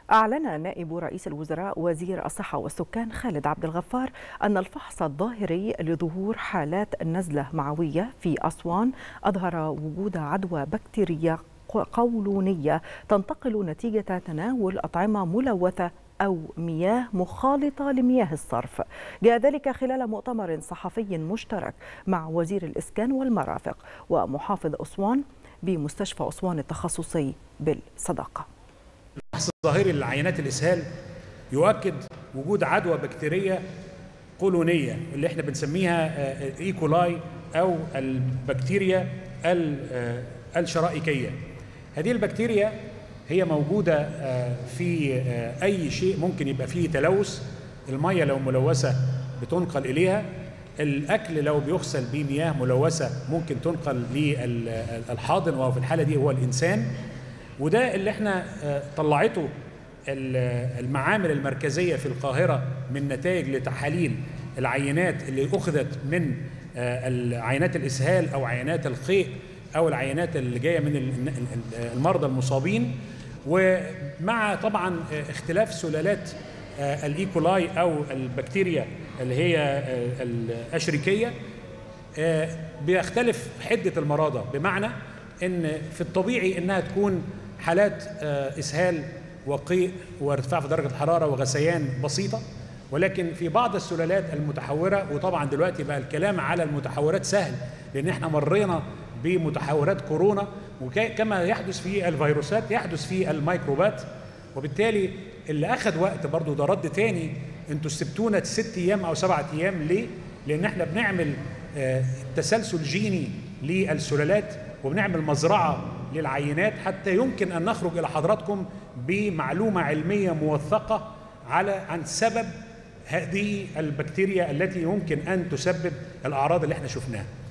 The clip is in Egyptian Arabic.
أعلن نائب رئيس الوزراء وزير الصحة والسكان خالد عبد الغفار أن الفحص الظاهري لظهور حالات نزلة معوية في أسوان أظهر وجود عدوى بكتيرية قولونية تنتقل نتيجة تناول أطعمة ملوثة أو مياه مخالطة لمياه الصرف جاء ذلك خلال مؤتمر صحفي مشترك مع وزير الإسكان والمرافق ومحافظ أسوان بمستشفى أسوان التخصصي بالصداقة الفحص الظاهري لعينات الاسهال يؤكد وجود عدوى بكتيريه قولونيه اللي احنا بنسميها ايكولاي او البكتيريا الشرائكيه هذه البكتيريا هي موجوده في اي شيء ممكن يبقى فيه تلوث الميه لو ملوثه بتنقل اليها الاكل لو بيغسل بمياه ملوثه ممكن تنقل للحاضن وفي الحاله دي هو الانسان وده اللي احنا طلعته المعامل المركزية في القاهرة من نتائج لتحاليل العينات اللي أخذت من عينات الإسهال أو عينات القيء أو العينات اللي جاية من المرضى المصابين ومع طبعا اختلاف سلالات الايكولاي أو البكتيريا اللي هي الأشريكية بيختلف حدة المرضى بمعنى ان في الطبيعي انها تكون حالات اسهال وقيء وارتفاع في درجه الحراره وغثيان بسيطه ولكن في بعض السلالات المتحوره وطبعا دلوقتي بقى الكلام على المتحورات سهل لان احنا مرينا بمتحورات كورونا وكما يحدث في الفيروسات يحدث في الميكروبات وبالتالي اللي اخذ وقت برضو ده رد تاني انتوا سبتونا ست ايام او سبعة ايام ليه؟ لان احنا بنعمل تسلسل جيني للسلالات وبنعمل مزرعة للعينات حتى يمكن أن نخرج إلى حضراتكم بمعلومة علمية موثقة على عن سبب هذه البكتيريا التي يمكن أن تسبب الأعراض اللي احنا شفناها